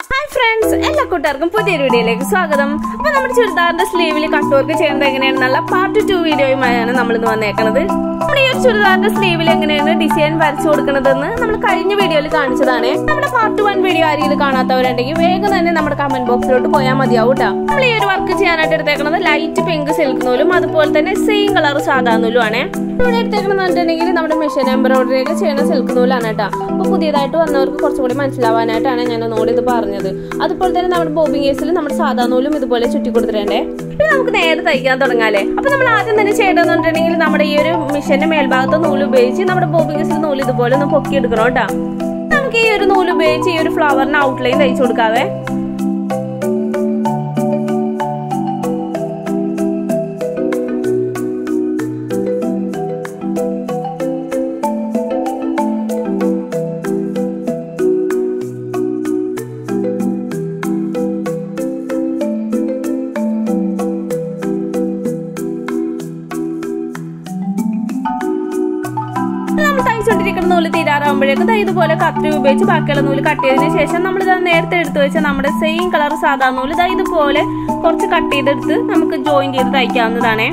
hi friends എല്ലാ കൂട്ടുകാർക്കും പുതിയൊരു വീഡിയോയിലേക്ക് സ്വാഗതം അപ്പൊ നമ്മുടെ ചുരിദാറിന്റെ സ്ലീവിൽ കട്ട് വർക്ക് ചെയ്യുന്നത് എങ്ങനെയാണെന്നുള്ള പാർട്ട് ടു വീഡിയോയുമായാണ് നമ്മൾ ഇന്ന് വന്നേക്കുന്നത് നമ്മുടെ ഈ ഒരു ചുരിദാറിന്റെ സ്ലീവിൽ എങ്ങനെയാണ് ഡിസൈൻ വരച്ചു കൊടുക്കുന്നതെന്ന് നമ്മൾ കഴിഞ്ഞ വീഡിയോയിൽ കാണിച്ചതാണ് നമ്മുടെ പാർട്ട് വൺ വീഡിയോ ആരെങ്കിലും കാണാത്തവരുണ്ടെങ്കിൽ വേഗം തന്നെ നമ്മുടെ കമന്റ് ബോക്സിലോട്ട് പോയാൽ മതിയാവും കേട്ടോ നമ്മൾ ഈ ഒരു വർക്ക് ചെയ്യാനായിട്ട് എടുത്തേക്കുന്നത് ലൈറ്റ് പിങ്ക് സിൽക്ക് നൂലും അതുപോലെ തന്നെ സെയിം കളർ സാധാ നൂലും ആണ് ഇവിടെ എടുത്തേക്കണം പറഞ്ഞിട്ടുണ്ടെങ്കിൽ നമ്മുടെ മെഷീൻ എംബ്രോയിഡറി ഒക്കെ ചെയ്യുന്ന സിൽക്ക് നൂലാണ് കേട്ടോ അപ്പൊ പുതിയതായിട്ട് വന്നവർക്ക് കുറച്ചും കൂടി മനസ്സിലാവാനായിട്ടാണ് ഞാൻ ഒന്നുകൂടി ഇത് പറഞ്ഞത് അതുപോലെ തന്നെ നമ്മുടെ ബോബിംഗ് കേസിൽ നമ്മുടെ സാധാ നൂലും ഇതുപോലെ ചുറ്റി കൊടുത്തിട്ടുണ്ടേ പിന്നെ നമുക്ക് നേരെ തയ്ക്കാൻ തുടങ്ങാല്ലേ അപ്പൊ നമ്മൾ ആദ്യം തന്നെ ചെയ്യേണ്ടതെന്ന് പറഞ്ഞിട്ടുണ്ടെങ്കിൽ നമ്മുടെ ഈ ഒരു മിഷന്റെ മേൽഭാഗത്ത് നൂല് ഉപയോഗിച്ച് നമ്മുടെ ബോബിംഗ് കേസിൽ നൂല് ഇതുപോലെ ഒന്ന് പൊക്കി എടുക്കണം കേട്ടോ നമുക്ക് ഈ ഒരു നൂല് ഉപയോഗിച്ച് ഈ ഒരു ഫ്ലവറിന് ഔട്ട്ലൈൻ തയ്ച്ചു കൊടുക്കാവേ നമ്മൾ തയ്ച്ചുകൊണ്ടിരിക്കുന്ന നൂല് തീരാറാകുമ്പോഴേക്കും ദാ ഇതുപോലെ കത്തി ഉപയോഗിച്ച് ബാക്കിയുള്ള നൂല് കട്ട് ചെയ്തതിന് ശേഷം നമ്മൾ ഇത് നേരത്തെ എടുത്തു വെച്ച നമ്മുടെ സെയിം കളർ സാധാ നൂല് ദാ ഇതുപോലെ കുറച്ച് കട്ട് ചെയ്തെടുത്ത് നമുക്ക് ജോയിൻ ചെയ്ത് തയ്ക്കാവുന്നതാണേ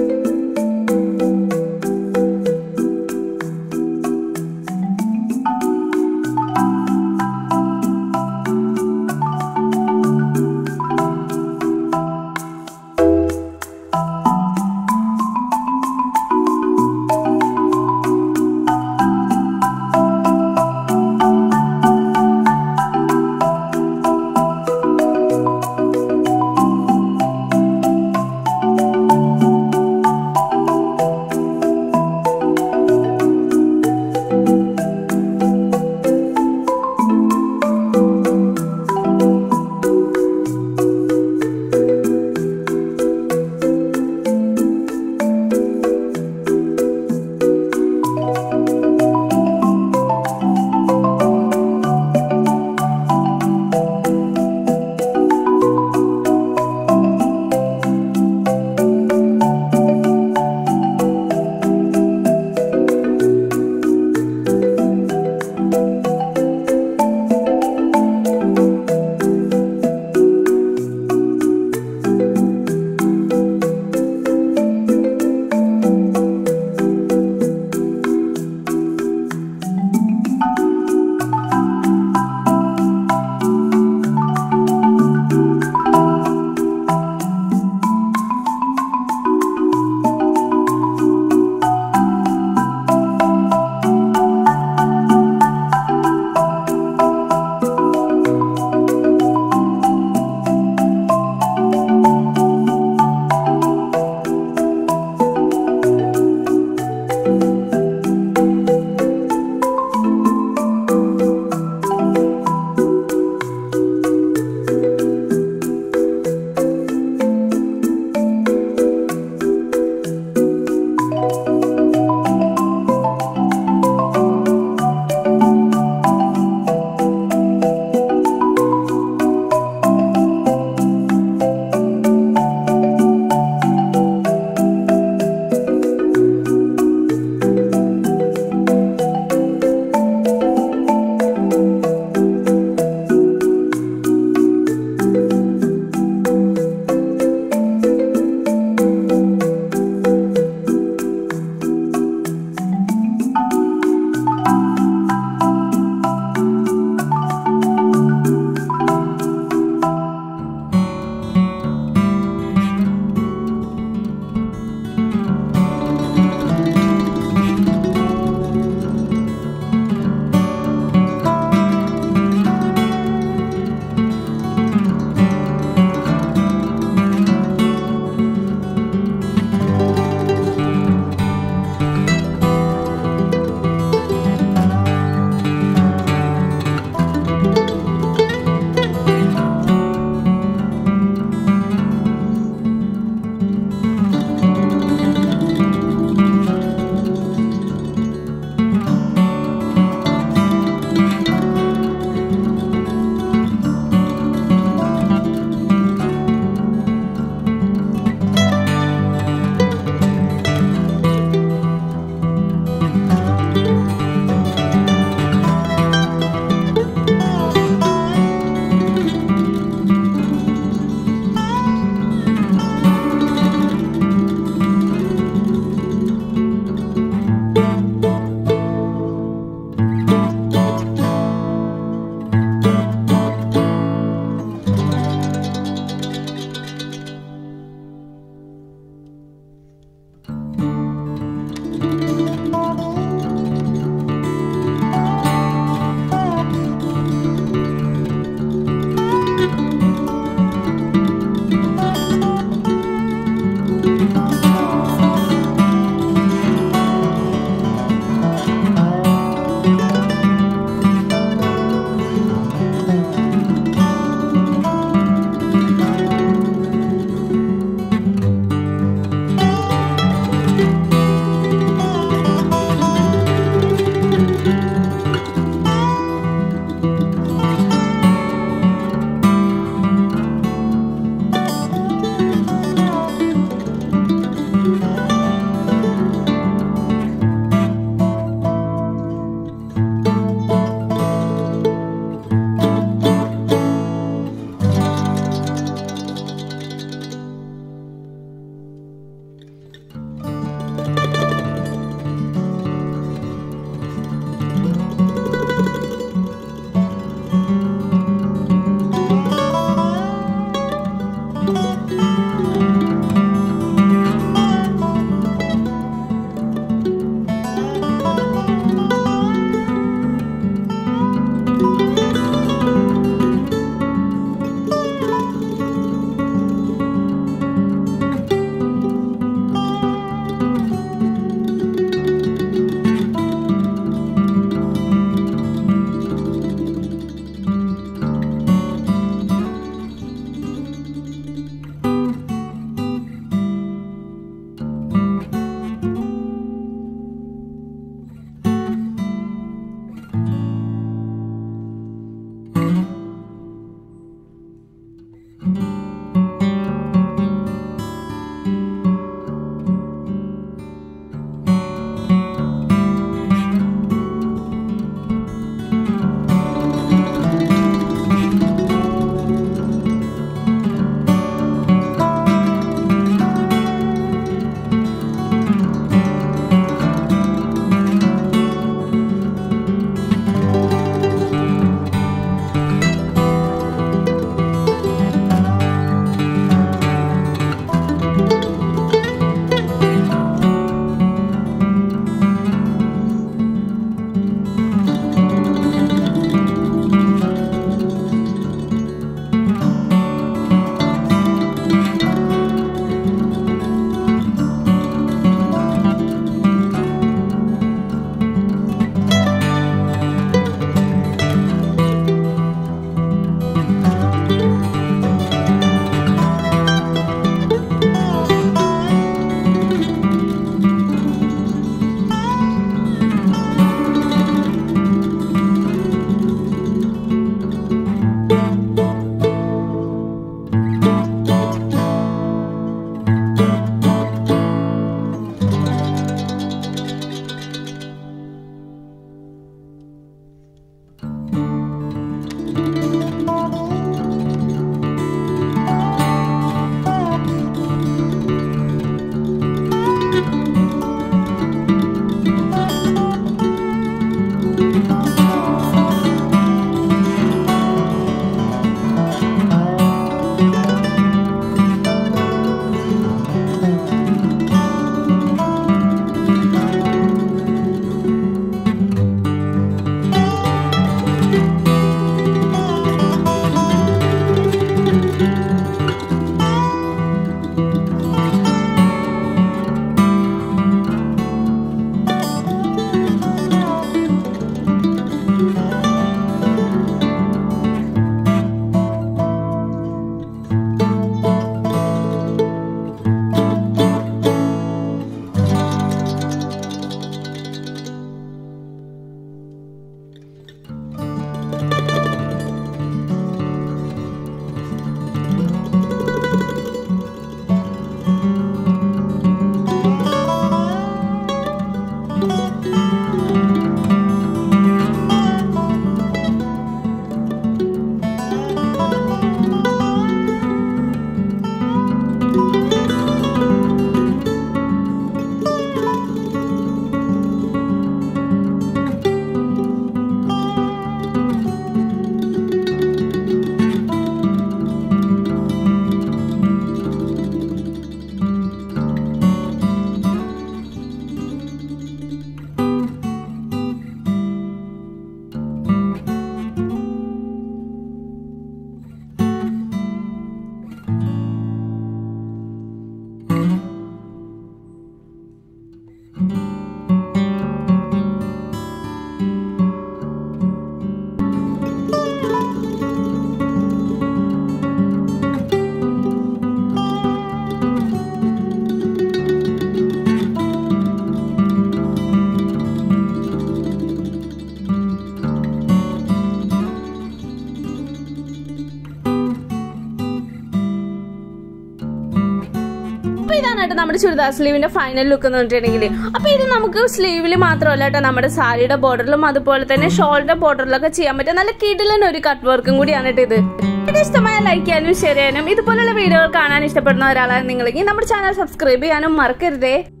നമ്മുടെ ചുരിദാർ സ്ലീവിന്റെ ഫൈനൽ ലുക്ക് എന്ന് പറഞ്ഞിട്ടുണ്ടെങ്കിൽ അപ്പൊ ഇത് നമുക്ക് സ്ലീവിൽ മാത്രമല്ല കേട്ടോ നമ്മുടെ സാരിയുടെ ബോർഡറിലും അതുപോലെ തന്നെ ഷോളിന്റെ ബോർഡറിലൊക്കെ ചെയ്യാൻ പറ്റും നല്ല കിടിലൻ ഒരു കട്ട് വർക്കും കൂടിയാണ് കേട്ടോ ഇത് ഇത് ഇഷ്ടമായ ലൈക്ക് ചെയ്യാനും ഷെയർ ചെയ്യാനും ഇതുപോലുള്ള വീഡിയോകൾ കാണാൻ ഇഷ്ടപ്പെടുന്ന ഒരാളാണ് നിങ്ങളെങ്കിൽ നമ്മുടെ ചാനൽ സബ്സ്ക്രൈബ് ചെയ്യാനും മറക്കരുതേ